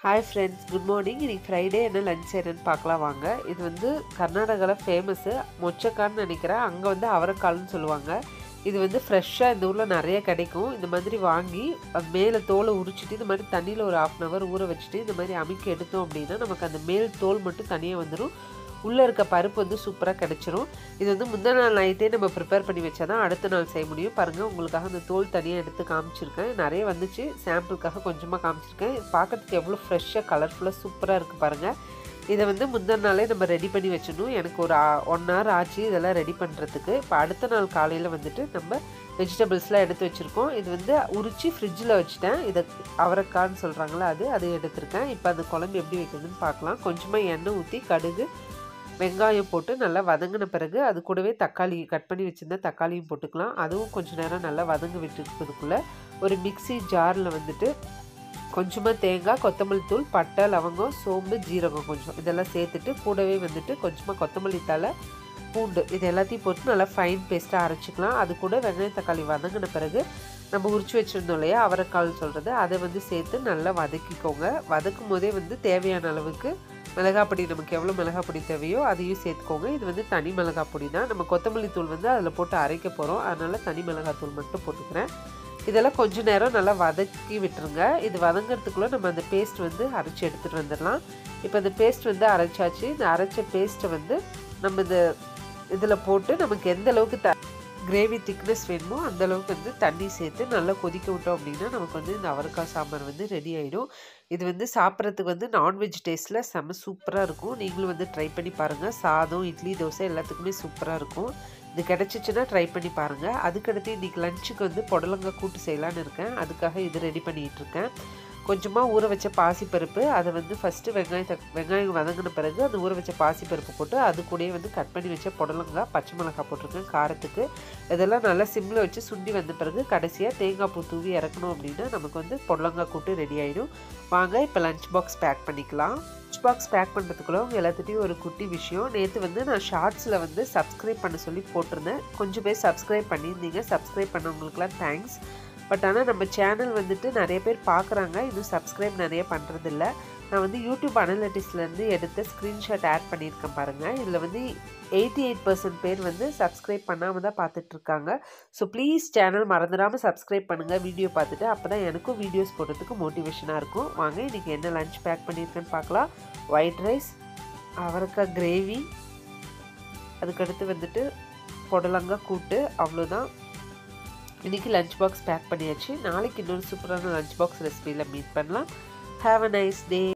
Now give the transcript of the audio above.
hi friends good morning இன்னைக்கு Friday என்ன lunch செய்கிறேன்னு பார்க்கலாம் வாங்க இது வந்து கர்நாடகாவில் ஃபேமஸ்ஸு மொச்சக்கான்னு நினைக்கிறேன் அங்கே வந்து அவரைக்கால்னு சொல்லுவாங்க இது வந்து ஃப்ரெஷ்ஷாக இந்த ஊரில் நிறைய கிடைக்கும் இந்த மாதிரி வாங்கி அது மேலே தோலை உரிச்சிட்டு இந்த மாதிரி தண்ணியில் ஒரு ஆஃப் அன் ஹவர் ஊற வச்சுட்டு இந்த மாதிரி அமுக்கி எடுத்தோம் அப்படின்னா நமக்கு அந்த மேல் தோல் மட்டும் தனியாக வந்துடும் உள்ளே இருக்க பருப்பு வந்து சூப்பராக கிடச்சிரும் இது வந்து முந்தின நாள் நைட்டே நம்ம ப்ரிப்பேர் பண்ணி வச்சா தான் அடுத்த நாள் செய்ய முடியும் பாருங்கள் உங்களுக்காக அந்த தோல் தனியாக எடுத்து காமிச்சிருக்கேன் நிறைய வந்துச்சு சாம்பிளுக்காக கொஞ்சமாக காமிச்சிருக்கேன் இது பார்க்கறதுக்கு எவ்வளோ ஃப்ரெஷ்ஷாக கலர்ஃபுல்லாக சூப்பராக இருக்குது பாருங்கள் இதை வந்து முந்தின நாளே நம்ம ரெடி பண்ணி வச்சிடணும் எனக்கு ஒரு ஒன் ஹவர் ஆச்சு இதெல்லாம் ரெடி பண்ணுறதுக்கு இப்போ அடுத்த நாள் காலையில் வந்துட்டு நம்ம வெஜிடபிள்ஸ்லாம் எடுத்து வச்சுருக்கோம் இது வந்து உரித்து ஃப்ரிட்ஜில் வச்சுட்டேன் இதை அவரைக்கான்னு சொல்கிறாங்களா அது அதை எடுத்திருக்கேன் இப்போ அந்த குழம்பு எப்படி வைக்கிறதுன்னு பார்க்கலாம் கொஞ்சமாக எண்ணெய் ஊற்றி கடுகு வெங்காயம் போட்டு நல்லா வதங்கின பிறகு அது கூடவே தக்காளி கட் பண்ணி வச்சுருந்தா தக்காளியும் போட்டுக்கலாம் அதுவும் கொஞ்சம் நேரம் நல்லா வதங்க விட்டுருக்கிறதுக்குள்ளே ஒரு மிக்சி ஜாரில் வந்துட்டு கொஞ்சமாக தேங்காய் கொத்தமல்லி தூள் பட்டை லவங்கம் சோம்பு ஜீரகம் கொஞ்சம் இதெல்லாம் சேர்த்துட்டு கூடவே வந்துட்டு கொஞ்சமாக கொத்தமல்லி தலை பூண்டு இது எல்லாத்தையும் போட்டு நல்லா ஃபைன் பேஸ்ட்டாக அரைச்சிக்கலாம் அது கூட வெங்காயம் தக்காளி வதங்கின பிறகு நம்ம உரிச்சு வச்சுருந்தோம் இல்லையா அவரைக்கால் சொல்கிறது அதை வந்து சேர்த்து நல்லா வதக்கிக்கோங்க வதக்கும் போதே வந்து தேவையான அளவுக்கு மிளகாய் பொடி நமக்கு எவ்வளோ மிளகாய் பொடி தேவையோ அதையும் சேர்த்துக்கோங்க இது வந்து தனி மிளகாய் பொடி தான் நம்ம கொத்தமல்லி தூள் வந்து அதில் போட்டு அரைக்க போகிறோம் அதனால் தனி மிளகாய் தூள் மட்டும் போட்டுக்கிறேன் இதெல்லாம் கொஞ்ச நேரம் நல்லா வதக்கி விட்டுருங்க இது வதங்கிறதுக்குள்ளே நம்ம அந்த பேஸ்ட் வந்து அரைச்சி எடுத்துகிட்டு வந்துடலாம் இப்போ இந்த பேஸ்ட் வந்து அரைச்சாச்சு இந்த அரைச்ச பேஸ்ட்டை வந்து நம்ம இந்த இதில் போட்டு நமக்கு எந்த அளவுக்கு த கிரேவி திக்னஸ் வேணுமோ அந்த அளவுக்கு வந்து தண்ணி சேர்த்து நல்லா கொதிக்க விட்டோம் அப்படின்னா நமக்கு வந்து இந்த அவரைக்காய் சாம்பார் வந்து ரெடி ஆகிடும் இது வந்து சாப்பிட்றதுக்கு வந்து நான்வெஜ் டேஸ்ட்டில் செம்ம சூப்பராக இருக்கும் நீங்களும் வந்து ட்ரை பண்ணி பாருங்கள் சாதம் இட்லி தோசை எல்லாத்துக்குமே சூப்பராக இருக்கும் இது கிடச்சிச்சின்னா ட்ரை பண்ணி பாருங்கள் அதுக்கடுத்து இன்றைக்கி லஞ்சுக்கு வந்து புடலங்காய் கூட்டு செய்யலான்னு இருக்கேன் அதுக்காக இது ரெடி பண்ணிகிட்டு இருக்கேன் கொஞ்சமாக ஊற வச்ச பாசிப்பருப்பு அதை வந்து ஃபஸ்ட்டு வெங்காயத்தை வெங்காயம் வதங்கின பிறகு அந்த ஊற வச்ச பாசிப்பருப்பு போட்டு அது கூடயே வந்து கட் பண்ணி வச்ச புடலங்காய் பச்சை மிளகாய் போட்டிருக்கேன் காரத்துக்கு இதெல்லாம் நல்லா சிம்மில் வச்சு சுண்டி வந்த பிறகு கடைசியாக தேங்காய் பூ தூவி இறக்கணும் அப்படின்னா நமக்கு வந்து புடலங்காய் கூட்டு ரெடி ஆகிடும் வாங்க இப்போ லஞ்ச் பாக்ஸ் பேக் பண்ணிக்கலாம் லஞ்ச் பாக்ஸ் பேக் பண்ணுறதுக்குள்ள உங்கள் எல்லாத்துட்டையும் ஒரு குட்டி விஷயம் நேற்று வந்து நான் ஷார்ட்ஸில் வந்து சப்ஸ்கிரைப் பண்ண சொல்லி போட்டிருந்தேன் கொஞ்சம் பேர் சப்ஸ்கிரைப் பண்ணியிருந்தீங்க சப்ஸ்கிரைப் பண்ணவங்களுக்குலாம் தேங்க்ஸ் பட் ஆனால் நம்ம சேனல் வந்துட்டு நிறைய பேர் பார்க்குறாங்க இன்னும் சப்ஸ்கிரைப் நிறைய பண்ணுறதில்ல நான் வந்து யூடியூப் அனலிட்டிக்ஸ்லேருந்து எடுத்த ஸ்க்ரீன்ஷாட் ஆட் பண்ணியிருக்கேன் பாருங்கள் இதில் வந்து எயிட்டி எயிட் பர்சன்ட் பேர் வந்து சப்ஸ்கிரைப் பண்ணாமல் தான் பார்த்துட்ருக்காங்க ஸோ ப்ளீஸ் சேனல் மறந்துடாமல் சப்ஸ்கிரைப் பண்ணுங்கள் வீடியோ பார்த்துட்டு அப்போ தான் எனக்கும் வீடியோஸ் போடுறதுக்கு மோட்டிவேஷனாக இருக்கும் வாங்க இன்றைக்கி என்ன லஞ்ச் பேக் பண்ணியிருக்கேன்னு பார்க்கலாம் ஒயிட் ரைஸ் அவரைக்காய் கிரேவி அதுக்கடுத்து வந்துட்டு புடலங்காய் கூட்டு அவ்வளோதான் இன்றைக்கி லஞ்ச் பாக்ஸ் பேக் பண்ணியாச்சு நாளைக்கு இன்னொரு சூப்பரான லஞ்ச் பாக்ஸ் ரெசிபியில் மீட் பண்ணலாம் ஹாவ் அ நைஸ் டே